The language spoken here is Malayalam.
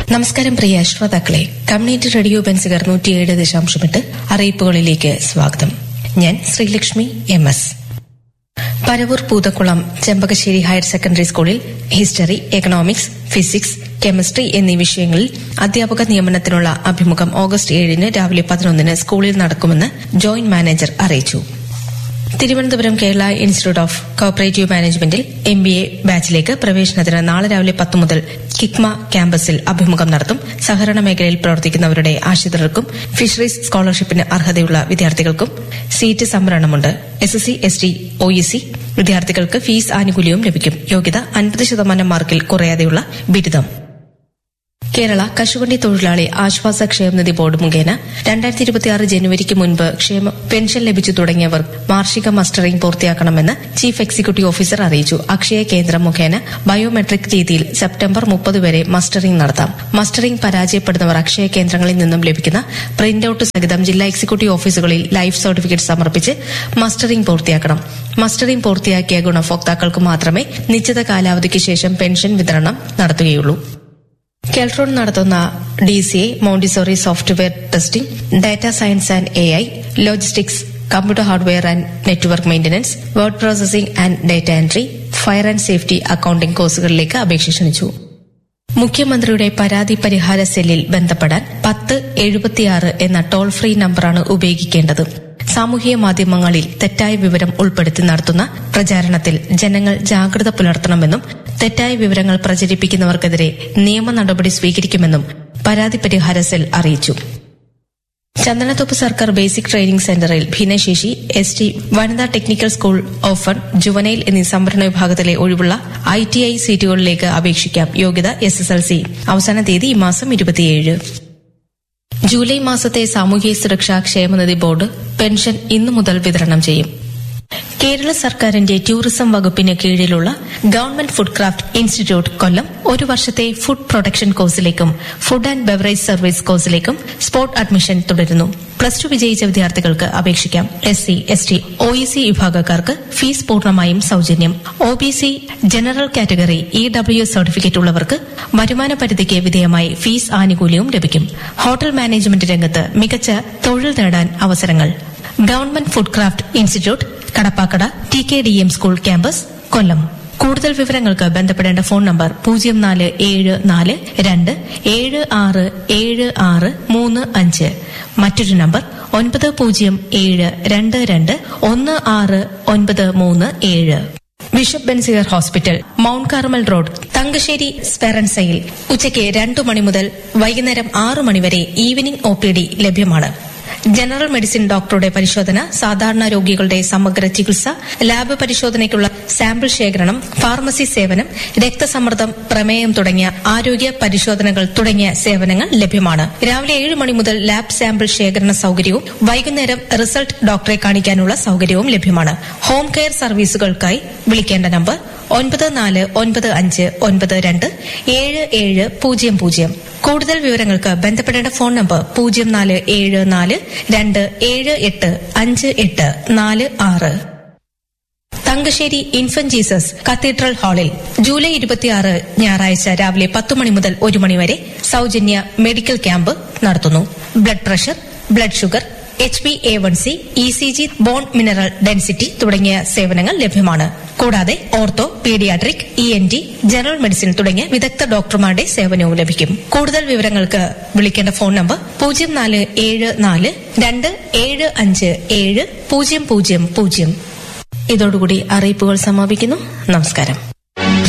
നമസ്കാരം പ്രിയ ശ്രോതാക്കളെ കമ്മ്യൂണിറ്റി റേഡിയോ ബെൻസികർ നൂറ്റിയേഴ് ദശാംശമെട്ട് അറിയിപ്പുകളിലേക്ക് സ്വാഗതം ഞാൻ Sreelakshmi M S Paravur Poothakkulam Chempakassery higher secondary സ്കൂളിൽ ഹിസ്റ്ററി എക്കണോമിക്സ് ഫിസിക്സ് കെമിസ്ട്രി എന്നീ വിഷയങ്ങളിൽ അധ്യാപക നിയമനത്തിനുള്ള അഭിമുഖം ഓഗസ്റ്റ് ഏഴിന് രാവിലെ പതിനൊന്നിന് സ്കൂളിൽ നടക്കുമെന്ന് ജോയിന്റ് മാനേജർ അറിയിച്ചു Thiruvananthapuram Kerala institute of cooperative മാനേജ്മെന്റിൽ എം ബി എ ബാച്ചിലേക്ക് പ്രവേശനത്തിന് നാളെ രാവിലെ പത്ത് മുതൽ കിക്മ ക്യാമ്പസിൽ അഭിമുഖം നടത്തും സഹകരണ മേഖലയിൽ പ്രവർത്തിക്കുന്നവരുടെ ആശ്രിതർക്കും ഫിഷറീസ് സ്കോളർഷിപ്പിന് അർഹതയുള്ള വിദ്യാർത്ഥികൾക്കും സീറ്റ് സംവരണമുണ്ട് S S C S T O E C വിദ്യാർത്ഥികൾക്ക് ഫീസ് ആനുകൂല്യവും ലഭിക്കും യോഗ്യത അൻപത് ശതമാനം മാർക്കിൽ കുറയാതെയുള്ള ബിരുദം കേരള കശുവണ്ടി തൊഴിലാളി ആശ്വാസ ക്ഷേമനിധി ബോർഡ് മുഖേന രണ്ടായിരത്തി ഇരുപത്തിയാറ് ജനുവരിക്ക് മുൻപ് ക്ഷേമ പെൻഷൻ ലഭിച്ചു തുടങ്ങിയവർ വാർഷിക മസ്റ്ററിംഗ് പൂർത്തിയാക്കണമെന്ന് ചീഫ് എക്സിക്യൂട്ടീവ് ഓഫീസർ അറിയിച്ചു അക്ഷയ കേന്ദ്രം മുഖേന ബയോമെട്രിക് രീതിയിൽ സെപ്റ്റംബർ മുപ്പത് വരെ മസ്റ്ററിംഗ് നടത്താം മസ്റ്ററിംഗ് പരാജയപ്പെടുന്നവർ അക്ഷയ കേന്ദ്രങ്ങളിൽ നിന്നും ലഭിക്കുന്ന പ്രിന്റ് ഔട്ട് സഹിതം ജില്ലാ എക്സിക്യൂട്ടീവ് ഓഫീസുകളിൽ ലൈഫ് സർട്ടിഫിക്കറ്റ് സമർപ്പിച്ച് മസ്റ്ററിംഗ് പൂർത്തിയാക്കണം മസ്റ്ററിംഗ് പൂർത്തിയാക്കിയ ഗുണഭോക്താക്കൾക്ക് മാത്രമേ നിശ്ചിത കാലാവധിക്ക് ശേഷം പെൻഷൻ വിതരണം നടത്തുകയുള്ളൂ കെൽട്രോൺ നടത്തുന്ന D C A Montessori software testing data science and A I logistics computer hardware and network maintenance word processing and data entry fire and safety accounting കോഴ്സുകളിലേക്ക് അപേക്ഷ ക്ഷണിച്ചു മുഖ്യമന്ത്രിയുടെ പരാതി പരിഹാര സെല്ലിൽ ബന്ധപ്പെടാൻ പത്ത് എഴുപത്തിയാറ് എന്ന ടോൾ ഫ്രീ നമ്പറാണ് ഉപയോഗിക്കേണ്ടത് സാമൂഹിക മാധ്യമങ്ങളിൽ തെറ്റായ വിവരം ഉൾപ്പെടുത്തി നടത്തുന്ന പ്രചാരണത്തിൽ ജനങ്ങൾ ജാഗ്രത പുലർത്തണമെന്നും തെറ്റായ വിവരങ്ങൾ പ്രചരിപ്പിക്കുന്നവർക്കെതിരെ നിയമ നടപടി സ്വീകരിക്കുമെന്നും പരാതി പരിഹാര സെൽ അറിയിച്ചു ചന്ദനത്തോപ്പ് സർക്കാർ ബേസിക് ട്രെയിനിംഗ് സെന്ററിൽ ഭിന്നശേഷി എസ് ടി വനിതാ ടെക്നിക്കൽ സ്കൂൾ ഓഫർ ജുവനൈൽ എന്നീ സംവരണ വിഭാഗത്തിലെ ഒഴിവുള്ള ഐ ടി ഐ സീറ്റുകളിലേക്ക് അപേക്ഷിക്കാം യോഗ്യത എസ് എസ് എൽ സി അവസാന തീയതി ഈ മാസം ഇരുപത്തിയേഴ് ജൂലൈ മാസത്തെ സാമൂഹ്യ സുരക്ഷാ ക്ഷേമനിധി ബോർഡ് പെൻഷൻ ഇന്നു മുതൽ വിതരണം ചെയ്യും കേരള സർക്കാരിന്റെ ടൂറിസം വകുപ്പിന് കീഴിലുള്ള government food craft institute Kollam ഒരു വർഷത്തെ ഫുഡ് പ്രൊഡക്ഷൻ കോഴ്സിലേക്കും ഫുഡ് ആൻഡ് ബെവറേജ് സർവീസ് കോഴ്സിലേക്കും സ്പോട്ട് അഡ്മിഷൻ തുടരുന്നു പ്ലസ് ടു വിജയിച്ച വിദ്യാർത്ഥികൾക്ക് അപേക്ഷിക്കാം S C S T O E C വിഭാഗക്കാർക്ക് ഫീസ് പൂർണ്ണമായും സൌജന്യം O B C general category E W certificate ഉള്ളവർക്ക് വരുമാന പരിധിക്ക് വിധേയമായി ഫീസ് ആനുകൂല്യവും ലഭിക്കും ഹോട്ടൽ മാനേജ്മെന്റ് രംഗത്ത് മികച്ച തൊഴിൽ നേടാൻ അവസരങ്ങൾ government food craft institute Kadappakada T K D M school campus Kollam കൂടുതൽ വിവരങ്ങൾക്ക് ബന്ധപ്പെടേണ്ട ഫോൺ നമ്പർ പൂജ്യം നാല് ഏഴ് നാല് രണ്ട് ഏഴ് ആറ് ഏഴ് ആറ് മൂന്ന് അഞ്ച് മറ്റൊരു നമ്പർ ഒൻപത് പൂജ്യം ഏഴ് രണ്ട് രണ്ട് ഒന്ന് ആറ് ഒൻപത് മൂന്ന് ഏഴ് bishop Benziger hospital Mount Carmel road Thangassery സ്പെറൻസയിൽ ഉച്ചയ്ക്ക് രണ്ടു മണി മുതൽ വൈകുന്നേരം ആറു മണിവരെ ഈവനിംഗ് ഒ പി ഡി ലഭ്യമാണ് ജനറൽ മെഡിസിൻ ഡോക്ടറുടെ പരിശോധന സാധാരണ രോഗികളുടെ സമഗ്ര ചികിത്സ ലാബ് പരിശോധനയ്ക്കുള്ള സാമ്പിൾ ശേഖരണം ഫാർമസി സേവനം രക്തസമ്മർദ്ദം പ്രമേയം തുടങ്ങിയ ആരോഗ്യ പരിശോധനകൾ തുടങ്ങിയ സേവനങ്ങൾ ലഭ്യമാണ് രാവിലെ ഏഴ് മണി മുതൽ ലാബ് സാമ്പിൾ ശേഖരണ സൌകര്യവും വൈകുന്നേരം റിസൾട്ട് ഡോക്ടറെ കാണിക്കാനുള്ള സൌകര്യവും ലഭ്യമാണ് ഹോം കെയർ സർവീസുകൾക്കായി വിളിക്കേണ്ട നമ്പർ ഒൻപത് നാല് ഒൻപത് അഞ്ച് ഒൻപത് രണ്ട് ഏഴ് ഏഴ് പൂജ്യം പൂജ്യം കൂടുതൽ വിവരങ്ങൾക്ക് ബന്ധപ്പെടേണ്ട ഫോൺ നമ്പർ പൂജ്യം നാല് ഏഴ് നാല് രണ്ട് ഏഴ് എട്ട് അഞ്ച് എട്ട് നാല് ആറ് തങ്കശ്ശേരി ഇൻഫന്റ് ജീസസ് കത്തീഡ്രൽ ഹാളിൽ ജൂലൈ ഇരുപത്തിയാറ് ഞായറാഴ്ച രാവിലെ പത്ത് മണി മുതൽ ഒരു മണി വരെ സൌജന്യ മെഡിക്കൽ ക്യാമ്പ് നടത്തുന്നു blood pressure blood sugar H B A one C E C G bone mineral density തുടങ്ങിയ സേവനങ്ങൾ ലഭ്യമാണ് കൂടാതെ ortho paediatric E N T general medicine തുടങ്ങിയ വിദഗ്ധ ഡോക്ടർമാരുടെ സേവനവും ലഭിക്കും കൂടുതൽ വിവരങ്ങൾക്ക് വിളിക്കേണ്ട ഫോൺ നമ്പർ പൂജ്യം നാല് ഏഴ് നാല് രണ്ട് ഏഴ് അഞ്ച് ഏഴ് പൂജ്യം പൂജ്യം പൂജ്യം ഇതോടുകൂടി അറിയിപ്പുകൾ സമാപിക്കുന്നു നമസ്കാരം